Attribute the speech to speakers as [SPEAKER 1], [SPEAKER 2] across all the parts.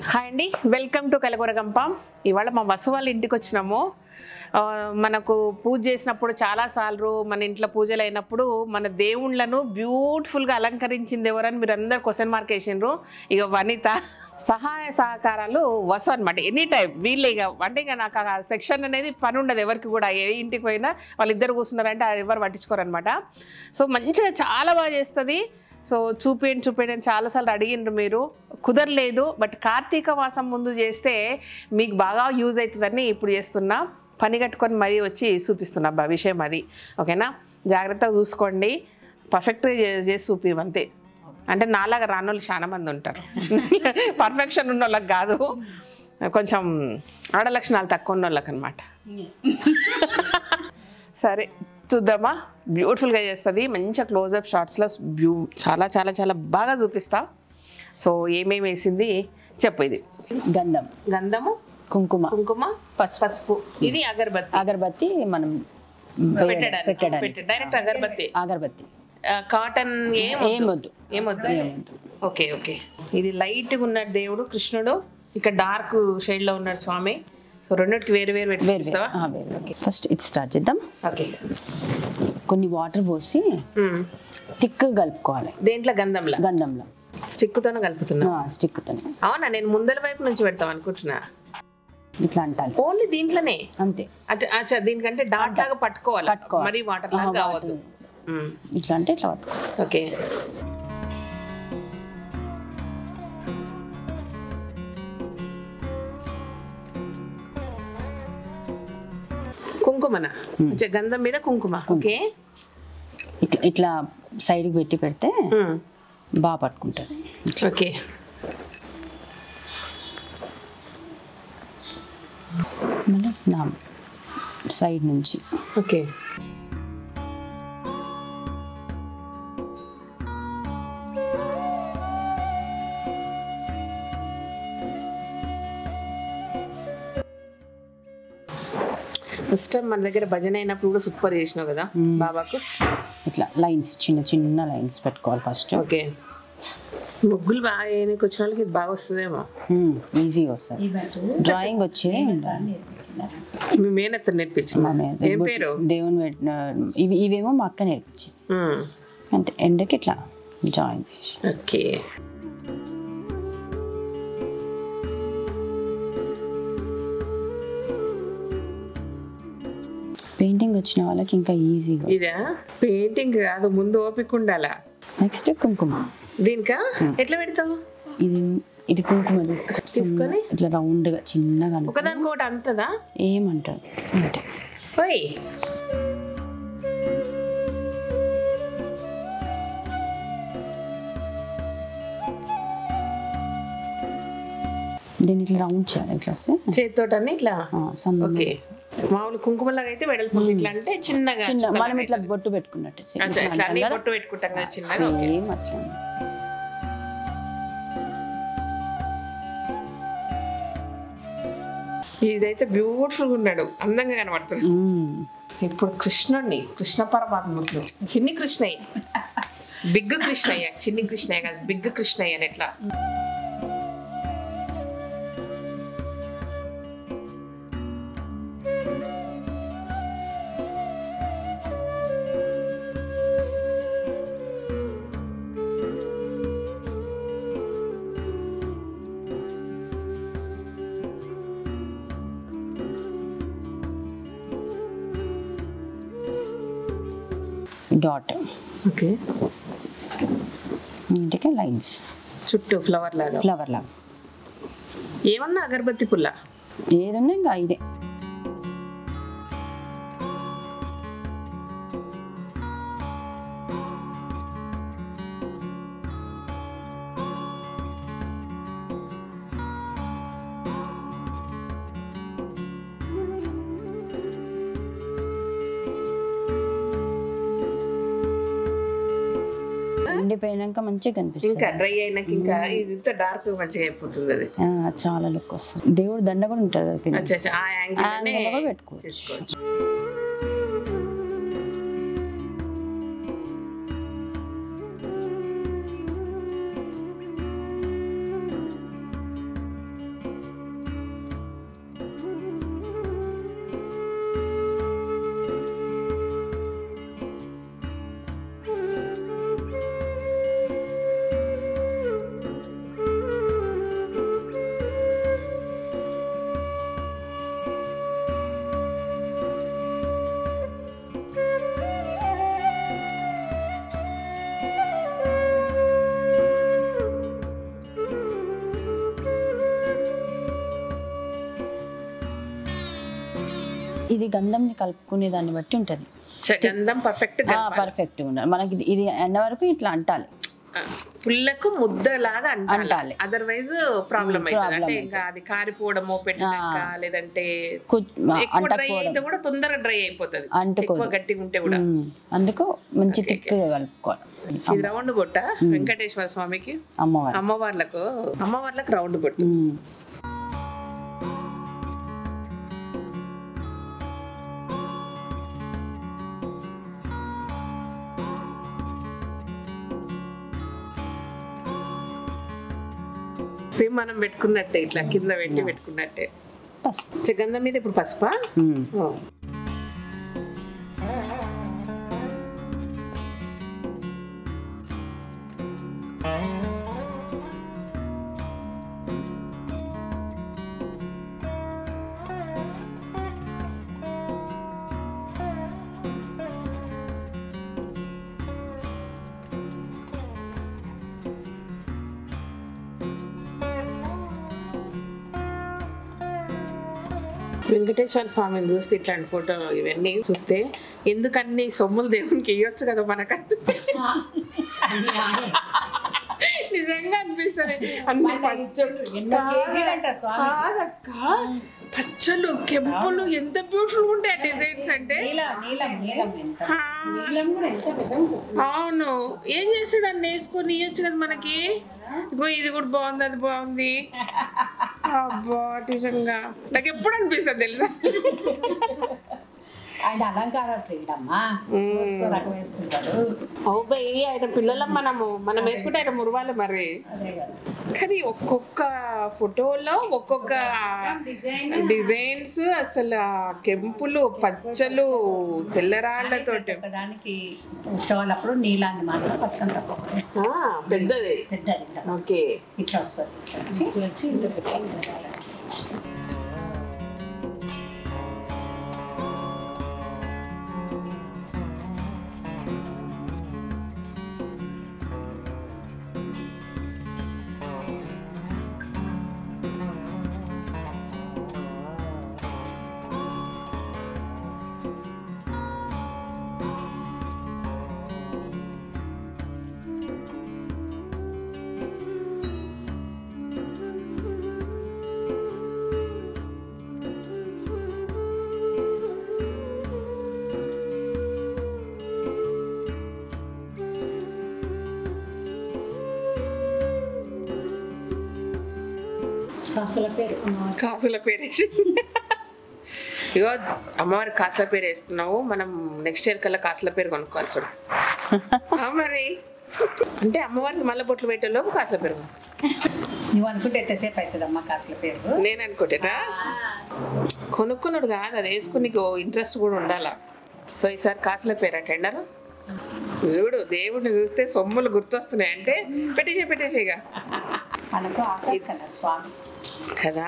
[SPEAKER 1] Hi అండి welcome to కలగొరగంప ఇవాళ మా వసు వాళ్ళ ఇంటికి వచ్చినాము ఆ, మనకు పూజ చేసినప్పుడు చాలాసార్లు మన ఇంట్లో పూజలు అయినప్పుడు మన దేవుళ్ళను బ్యూటిఫుల్గా అలంకరించింది ఎవరని మీరు అందరు క్వశ్చన్ మార్క్ వేసిండ్రు ఇక వనిత సహాయ సహకారాలు వసు అనమాట ఎనీ టైం వీళ్ళే ఇక అంటే ఇక నాకు ఆ సెక్షన్ అనేది పని ఉండదు ఎవరికి కూడా ఏ ఇంటికి పోయినా వాళ్ళిద్దరు కూర్చున్నారంటే అది ఎవరు పట్టించుకోరనమాట సో మంచిగా చాలా బాగా చేస్తుంది సో చూపేయండి చూపేయండి అని చాలాసార్లు అడిగిండ్రు మీరు కుదరలేదు బట్ కార్తీక మాసం ముందు చేస్తే మీకు బాగా యూజ్ అవుతుందని ఇప్పుడు చేస్తున్నా పని కట్టుకొని మరీ వచ్చి చూపిస్తున్నా అబ్బా విషయం అది ఓకేనా జాగ్రత్తగా చూసుకోండి పర్ఫెక్ట్గా చే- చేసి చూపివంతే అంటే నాలాగా రానోళ్ళు చాలా మంది ఉంటారు పర్ఫెక్షన్ ఉన్న వాళ్ళకి కాదు కొంచెం ఆడలక్షణాలు తక్కువ ఉన్న వాళ్ళకి అనమాట సరే చూద్దామా బ్యూటిఫుల్గా చేస్తుంది మంచిగా క్లోజప్ షార్ట్స్లో బ్యూ చాలా చాలా చాలా బాగా చూపిస్తా సో ఏమేమి వేసింది చెప్పు ఇది
[SPEAKER 2] గంధం
[SPEAKER 1] గంధము
[SPEAKER 2] కుంకుమ
[SPEAKER 1] కుంకుమ
[SPEAKER 2] పసుపు
[SPEAKER 1] పసుపు ఇది అగరబత్తి
[SPEAKER 2] అగరబత్తి మనం వేయడం-
[SPEAKER 1] పెట్టడానికి
[SPEAKER 2] పెట్టడానికి
[SPEAKER 1] పెట్ట- డైరెక్ట్ అగరబత్తి
[SPEAKER 2] అగరబత్తి
[SPEAKER 1] ఆ, కాటన్ ఏం
[SPEAKER 2] ఏం వద్దు
[SPEAKER 1] ఏమొద్దు
[SPEAKER 2] ఏమొద్దు
[SPEAKER 1] ఓకే ఓకే ఇది లైట్గా ఉన్నాడు దేవుడు కృష్ణుడు ఇక్కడ డార్క్ షేడ్లో ఉన్నాడు స్వామి సో రెండింటికి వేరు వేరు పెట్టి
[SPEAKER 2] వేరు
[SPEAKER 1] చూపిస్తావా
[SPEAKER 2] వేరు. ఆ, వేరు ఓకే ఫస్ట్ ఇది స్టార్ట్ చేద్దాం
[SPEAKER 1] ఓకే
[SPEAKER 2] కొన్ని వాటర్ పోసి
[SPEAKER 1] ఉమ్.
[SPEAKER 2] థిక్ కలుపుకోవాలి
[SPEAKER 1] దేంట్లో గంధంలా
[SPEAKER 2] గంధంలో
[SPEAKER 1] స్టిక్తోనే కలుపుతున్నా
[SPEAKER 2] స్టిక్తో
[SPEAKER 1] అవునా నేను ముందల వైపు నుంచి పెడతాం అనుకుంటున్నా
[SPEAKER 2] ఇట్లా అంటాలి
[SPEAKER 1] ఓన్లీ దీంట్లోనే
[SPEAKER 2] అంతే
[SPEAKER 1] అచ్చా అచ్చా దీనికంటే డాట్ లాగా పట్టుకోవాలి
[SPEAKER 2] పట్టుకోవాలి.
[SPEAKER 1] మరి వాటర్ లాగా
[SPEAKER 2] ఆ,
[SPEAKER 1] కావద్దు మ్మ్.
[SPEAKER 2] ఇట్లా అంటే ఇట్లా పట్టుకోవాలి
[SPEAKER 1] ఓకే కుంకుమన అచ్చా, గంధం మీద కుంకుమ ఓకే
[SPEAKER 2] ఇట్లా ఇట్లా సైడ్కి పెట్టి పెడితే
[SPEAKER 1] మ్మ్.
[SPEAKER 2] బాగా పట్టుకుంటుంది
[SPEAKER 1] ఓకే
[SPEAKER 2] మళ్ళీ నా సైడ్ నుంచి
[SPEAKER 1] ఓకే ఫస్ట్ టైం మన దగ్గర భజన అయినప్పుడు కూడా సూపర్ చేసినావు కదా బాబాకు
[SPEAKER 2] ఇట్లా లైన్స్ చిన్న చిన్న లైన్స్ పెట్టుకోవాలి ఫస్ట్
[SPEAKER 1] ఓకే ముగ్గులు బాగా వేయడానికి వచ్చిన వాళ్ళకి ఇది బాగా వస్తుందేమో
[SPEAKER 2] ఈజీగా వస్తుంది డ్రాయింగ్ వచ్చేది ఉండాలి.
[SPEAKER 1] మీ మేనత్త నేర్పించింది
[SPEAKER 2] మా మీద
[SPEAKER 1] ఏం పేరు
[SPEAKER 2] దేవుని పెట్టిన ఇవి ఇవేమో మా అక్క నేర్పించింది
[SPEAKER 1] మ్మ్.
[SPEAKER 2] అంతే ఎండకి ఇట్లా జాయిన్ చేసి
[SPEAKER 1] ఓకే
[SPEAKER 2] పెయింటింగ్ వచ్చిన వాళ్ళకి ఇంకా ఈజీగా
[SPEAKER 1] ఇదా పెయింటింగ్ కాదు ముందు ఓపిక ఉండాలా
[SPEAKER 2] నెక్స్ట్ కుంకుమ
[SPEAKER 1] దీనికా ఎట్లా పెడతావు
[SPEAKER 2] ఇది ఇది కుంకుమ తీసు-
[SPEAKER 1] తీసుకొని?
[SPEAKER 2] ఇట్లా రౌండ్గా చిన్నగా అను-
[SPEAKER 1] ఒకదానికి ఒకటి అంతదా
[SPEAKER 2] ఏమంటారు అంతే
[SPEAKER 1] ఓయ్
[SPEAKER 2] దీన్ని ఇట్లా రౌండ్ చేయాలి ఇట్లా వస్తే
[SPEAKER 1] చేతితోటని ఇట్లా
[SPEAKER 2] ఆ, సన్నగా.
[SPEAKER 1] ఓకే మామూలు కుంకుమలాగా అయితే వెడల్పు ఇట్లా అంటే చిన్నగా
[SPEAKER 2] చిన్న
[SPEAKER 1] చుక్కలాగా
[SPEAKER 2] మనం ఇట్లా
[SPEAKER 1] అవుతుంది.
[SPEAKER 2] బొట్టు పెట్టుకున్నట్టే same.
[SPEAKER 1] అచ్చా,
[SPEAKER 2] ఇట్లా
[SPEAKER 1] ఇట్లా
[SPEAKER 2] అంటాం
[SPEAKER 1] అన్ని
[SPEAKER 2] కదా.
[SPEAKER 1] బొట్టు పెట్టుకుంటాం కదా చిన్నగా ఓకే
[SPEAKER 2] సేమ్ అట్లా
[SPEAKER 1] ఇదైతే బ్యూటిఫుల్ గా ఉన్నాడు అందంగా కనబడుతుంది
[SPEAKER 2] మ్మ్.
[SPEAKER 1] ఇప్పుడు కృష్ణుడిని కృష్ణ పరమాత్ముడు చిన్ని కృష్ణయ్య బిగ్ కృష్ణయ్య చిన్ని కృష్ణయ్య కాదు బిగ్ కృష్ణయ్య అని ఎట్లా
[SPEAKER 2] డాట్
[SPEAKER 1] ఓకే
[SPEAKER 2] ఇంటికి లైన్స్
[SPEAKER 1] చుట్టూ ఫ్లవర్ లాగా
[SPEAKER 2] ఫ్లవర్ లాగా
[SPEAKER 1] ఏమన్నా అగరబత్తి పుల్ల
[SPEAKER 2] ఏది ఉన్నా ఇంకా ఇదే ఎండిపోయినాక మంచిగా కనిపిస్తుంది
[SPEAKER 1] ఇంకా డ్రై అయినాక ఇంకా ఇది ఇంత డార్క్ మంచిగా అయిపోతుంది అది
[SPEAKER 2] ఆ, చాలా లుక్ వస్తుంది దేవుడు దండ కూడా ఉంటుంది అది పిన్.
[SPEAKER 1] అచ్చా అచ్చా, ఆ యాంగిల్
[SPEAKER 2] యాంగిల్ కూడా పెట్టుకోవచ్చు
[SPEAKER 1] చేసుకోవచ్చు
[SPEAKER 2] ఇది గంధంని కలుపుకునే దాన్ని బట్టి ఉంటుంది
[SPEAKER 1] గంధం పర్ఫెక్ట్
[SPEAKER 2] పర్ఫెక్ట్ ఉండాలి మనకి ఇది- ఇది ఎండ వరకు ఇట్లా అంటాలి
[SPEAKER 1] పుల్లకు ముద్దలాగా అంటాలి
[SPEAKER 2] అంటాలి.
[SPEAKER 1] అదర్వైజ్ ప్రాబ్లం
[SPEAKER 2] Hmm,
[SPEAKER 1] అవుతుంది
[SPEAKER 2] problem
[SPEAKER 1] అంటే ఇంకా అది కారిపోవడమో పెట్టినాక లేదంటే
[SPEAKER 2] కు-
[SPEAKER 1] ఎక్కువ డ్రై అయితే
[SPEAKER 2] అంటకపోవడం
[SPEAKER 1] కూడా తొందరగా డ్రై అయిపోతుంది
[SPEAKER 2] అంటుకోదు.
[SPEAKER 1] ఎక్కువ గట్టిగా ఉంటే కూడా
[SPEAKER 2] ఉమ్. అందుకు మంచి తిక్కుగా కలుపుకోవాలి
[SPEAKER 1] ఇది రౌండ్ బొట్ట వెంకటేశ్వర స్వామికి
[SPEAKER 2] అమ్మవారు
[SPEAKER 1] అమ్మవార్లకు అమ్మవార్లకు రౌండ్ బొట్టు
[SPEAKER 2] ఉమ్.
[SPEAKER 1] సేమ్ మనం పెట్టుకున్నట్టే ఇట్లా కింద పెట్టి పెట్టుకున్నట్టే
[SPEAKER 2] పసుపు
[SPEAKER 1] చ- గంధం మీద ఇప్పుడు పసుపా
[SPEAKER 2] ఉమ్.
[SPEAKER 1] ఓ. వెంకటేశ్వర స్వామిని చూస్తే ఇట్లాంటి ఫోటో ఇవన్నీ చూస్తే ఎందుకన్ని సొమ్ములు దేవునికి ఇవ్వచ్చు కదా మనకు నిజంగా అనిపిస్తుంది అన్ని పచ్చళ్ళు కాదక్క పచ్చళ్ళు కెంపులు ఎంత బ్యూటిఫుల్ ఉంటాయి డిజైన్స్ అంటే ఆ, అవును ఏం చేస్తాడు అన్ని వేసుకొని ఇవ్వచ్చు కదా మనకి ఇగో ఇది కూడా బాగుంది అది బాగుంది అబ్బా నిజంగా నాకు ఎప్పుడు అనిపిస్తుంది తెలుసా
[SPEAKER 3] ఆయన అలంకారం ప్రియుడమ్మా రోజుకో రకం వేసుకుంటాడు
[SPEAKER 1] ఓ బయ్ ఆయన పిల్లలం మనము మనం వేసుకుంటే ఆయన మురవాలి మరి
[SPEAKER 3] అదే కదా
[SPEAKER 1] కానీ ఒక్కొక్క ఫోటోలో ఒక్కొక్క డిజైన్స్ అసలు ఆ కెంపులు పచ్చలు తెల్లరాళ్ళతోటి
[SPEAKER 3] ఒకదానికి ఉత్సవాలప్పుడు నీలాన్ని మాత్రం పట్టుకొని తప్ప వేస్తాం
[SPEAKER 1] ఆ, పెద్దది
[SPEAKER 3] పెద్దది ఇంత.
[SPEAKER 1] ఓకే
[SPEAKER 3] ఇట్లా వస్తుంది వచ్చి వచ్చి ఇంత పెట్టుకుంటారు. కాసుల పేరు అమ్మవారి.
[SPEAKER 1] కాసుల పేరు వేసి ఇగో అమ్మవారి కాసుల పేరు వేస్తున్నావు మనం నెక్స్ట్ ఇయర్ కల్లా కాసుల పేరు కొనుక్కోవాలి చూడు ఆ మరి అంటే అమ్మవారికి మళ్ళీ బొట్లు పెట్టేలోపు కాసుల పేరు కొనుక్కో.
[SPEAKER 3] నువ్వు అనుకుంటే ఎంతసేపు అవుతుందమ్మా కాసుల పేరు
[SPEAKER 1] నేను అనుకుంటేనా కొనుక్కున్నాడు కాదు అది వేసుకుని ఇంట్రెస్ట్ కూడా ఉండాలా సో ఈసారి కాసుల పేరు టెండర్ చూడు దేవుడిని చూస్తే సొమ్ములు గుర్తొస్తున్నాయి అంటే పెట్టేసే పెట్టేసేగా
[SPEAKER 3] మనకు ఆకర్షణ స్వామి
[SPEAKER 1] కదా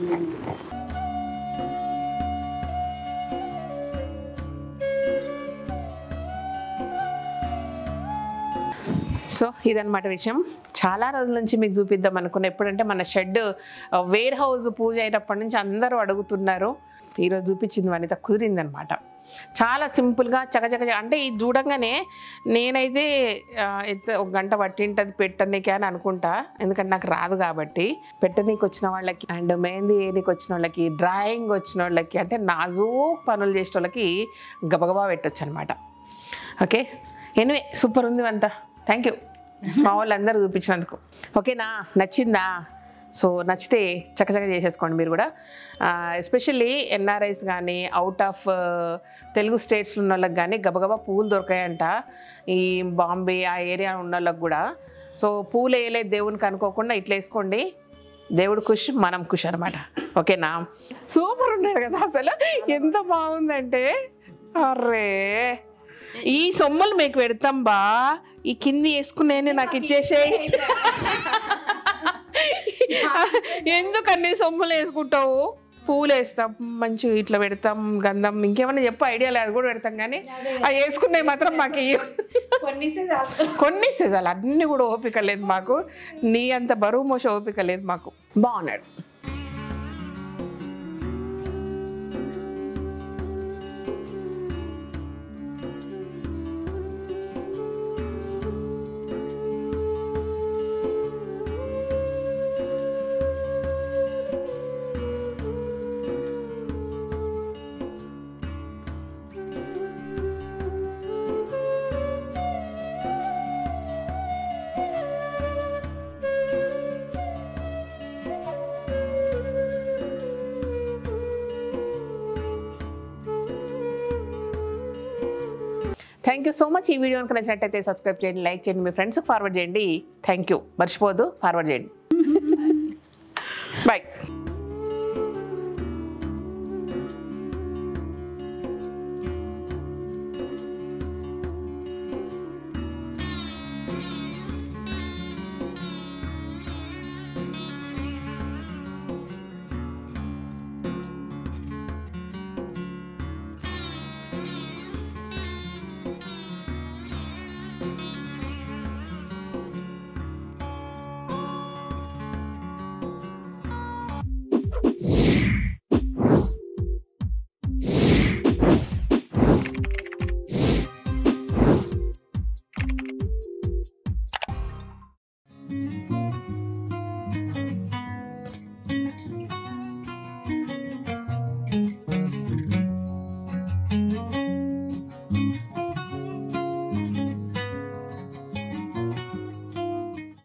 [SPEAKER 1] సో ఇదన్నమాట విషయం చాలా రోజుల నుంచి మీకు చూపిద్దాం అనుకున్న ఎప్పుడంటే మన షెడ్ వేర్ హౌస్ పూజ అయినప్పటి నుంచి అందరూ అడుగుతున్నారు ఈరోజు చూపించింది వనిత కుదిరిందనమాట చాలా సింపుల్గా చకచక అంటే ఇది చూడంగానే నేనైతే ఆ, ఎంత ఒక గంట పట్టింటది పెట్టనీకి అని అనుకుంటా ఎందుకంటే నాకు రాదు కాబట్టి పెట్టనీకి వచ్చిన వాళ్ళకి అండ్ మెహందీ వేయనీకి వచ్చిన వాళ్ళకి డ్రాయింగ్ వచ్చిన వాళ్ళకి అంటే నాజూక్ పనులు చేసిన వాళ్ళకి గబగబా పెట్టొచ్చు అనమాట ఓకే ఎనివే సూపర్ ఉంది అంతా థ్యాంక్ యూ మా వాళ్ళందరూ చూపించినందుకు ఓకేనా నచ్చిందా సో నచ్చితే చక్కచక్క చేసేసుకోండి మీరు కూడా ఎస్పెషల్లీ ఎన్ఆర్ఐస్ కానీ అవుట్ ఆఫ్ తెలుగు స్టేట్స్లో ఉన్న వాళ్ళకి కానీ గబగబా పూలు దొరకాయంట ఈ బాంబే ఆ ఏరియా ఉన్న వాళ్ళకి కూడా సో పూలు వేయలేదు దేవునికి అనుకోకుండా ఇట్లా వేసుకోండి దేవుడు ఖుష్ మనం ఖుష్ అనమాట ఓకేనా సూపర్ ఉన్నాడు కదా అసలు ఎంత బాగుందంటే అర్రే ఈ సొమ్ములు మీకు పెడతాం బా ఈ కింది వేసుకునేది నాకు ఇచ్చేసేయి ఎందుకన్నీ సొమ్ములు వేసుకుంటావు పూలు వేస్తాం మంచిగా ఇట్లా పెడతాం గంధం ఇంకేమైనా చెప్పు ఐడియా లేదు కూడా పెడతాం కానీ అవి వేసుకునేవి మాత్రం మాకు ఇయ్యు. కొన్ని ఇస్తే చాలు అన్ని కూడా ఓపిక లేదు మాకు నీ అంత బరువు మోస ఓపిక లేదు మాకు బాగున్నాడు థ్యాంక్ యూ సో మచ్ ఈ వీడియో కనుక నచ్చినట్టయితే సబ్స్క్రైబ్ చేయండి లైక్ చేయండి మీ ఫ్రెండ్స్కి ఫార్వర్డ్ చేయండి థ్యాంక్ యూ మర్చిపోవద్దు ఫార్వర్డ్ చేయండి బాయ్